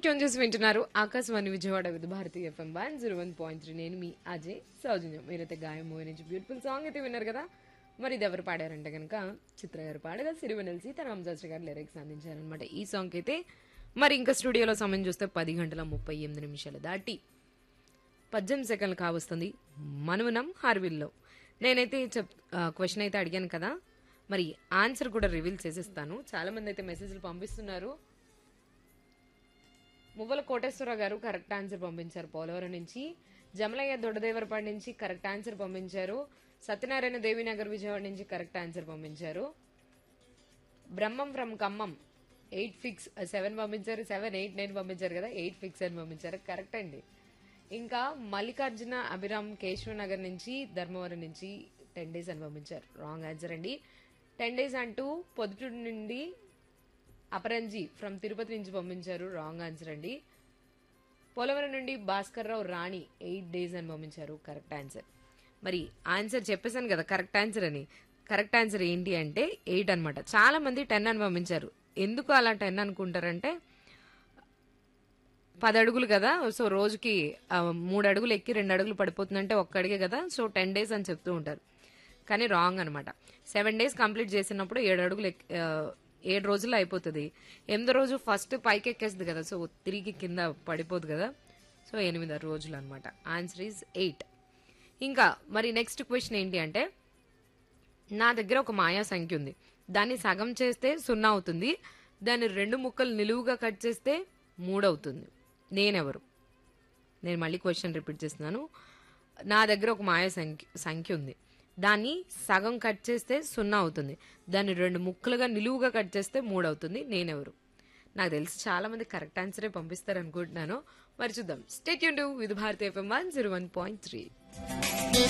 tune చేసి వింటున్నారు Akashvani Vijayawada with Bharatiya FM one zero one point three నేను మీ అజయ్ సౌజన్యం మీరైతే గాయం మూవీ నుంచి బ్యూటిఫుల్ సాంగ్ అయితే విన్నారు కదా మరి ఇది ఎవరు పాడారంటే కనుక చిత్ర గారు పాడగా సిరివెనెల్ సీత రామశాస్త్రి గారు లిరిక్స్ అందించారనమాట ఈ సాంగ్ అయితే మరి ఇంకా స్టూడియోలో సమయం చూస్తే పది గంటల ముప్పై ఎనిమిది నిమిషాలు దాటి పద్దెనిమిది సెకండ్లు కావస్తుంది మనవనం హార్విల్లో నేనైతే చెప్ క్వశ్చన్ అయితే అడిగాను కదా మరి ఆన్సర్ కూడా రివీల్ చేసేస్తాను చాలా మంది అయితే మెసేజ్లు పంపిస్తున్నారు మువ్వల కోటేశ్వరరావు గారు కరెక్ట్ ఆన్సర్ పంపించారు పోలవరం నుంచి జమలయ్య దొడ్డదేవరపాడు నుంచి కరెక్ట్ ఆన్సర్ పంపించారు సత్యనారాయణ దేవినగర్ విజయవాడ నుంచి కరెక్ట్ ఆన్సర్ పంపించారు Brahmam from Khammam eight six seven పంపించారు సెవెన్ ఎయిట్ నైన్ పంపించారు కదా ఎయిట్ ఫిక్స్ అని పంపించారు కరెక్ట్ అండి ఇంకా మల్లికార్జున అభిరామ్ కేశవనగర్ నుంచి ధర్మవరం నుంచి టెన్ డేస్ అని పంపించారు రాంగ్ ఆన్సర్ అండి టెన్ డేస్ అంటూ పొద్దుటూరు నుండి అపరంజి ఫ్రమ్ తిరుపతి నుంచి పంపించారు రాంగ్ ఆన్సర్ అండి పోలవరం నుండి భాస్కర్ రావు రాణి ఎయిట్ డేస్ అని పంపించారు కరెక్ట్ ఆన్సర్ మరి ఆన్సర్ చెప్పేశాను కదా కరెక్ట్ ఆన్సర్ అని కరెక్ట్ ఆన్సర్ ఏంటి అంటే ఎయిట్ అనమాట చాలా మంది టెన్ అని పంపించారు ఎందుకు అలా టెన్ అనుకుంటారంటే పది అడుగులు కదా సో రోజుకి ఆ, మూడు అడుగులు ఎక్కి రెండు అడుగులు పడిపోతుందంటే ఒక్క అడిగే కదా సో టెన్ డేస్ అని చెప్తూ ఉంటారు కానీ రాంగ్ అనమాట సెవెన్ డేస్ కంప్లీట్ చేసినప్పుడు ఏడు అడుగులు ఎక్- ఆ, ఏడు రోజుల్లో అయిపోతుంది ఎనిమిదో రోజు ఫస్ట్ పైకి ఎక్కేస్తుంది కదా సో తిరిగి కింద పడిపోదు కదా సో ఎనిమిది రోజులు అనమాట ఆన్సర్ ఈజ్ ఎయిట్ ఇంకా మరి నెక్స్ట్ క్వశ్చన్ ఏంటి అంటే నా దగ్గర ఒక మాయా సంఖ్య ఉంది దాన్ని సగం చేస్తే సున్నా అవుతుంది దాన్ని రెండు ముక్కలు నిలువుగా కట్ చేస్తే మూడు అవుతుంది నేనెవరు నేను మళ్ళీ క్వశ్చన్ రిపీట్ చేస్తున్నాను నా దగ్గర ఒక మాయ సంఖ్య సంఖ్య ఉంది దాన్ని సగం కట్ చేస్తే సున్నా అవుతుంది దాన్ని రెండు ముక్కలుగా నిలువుగా కట్ చేస్తే మూడు అవుతుంది నేనెవరు నాకు తెలిసి చాలా మంది కరెక్ట్ ఆన్సరే పంపిస్తారు అనుకుంటున్నాను మరి చూద్దాం స్టేట్ యూన్ with Bharatiya FM one zero one point three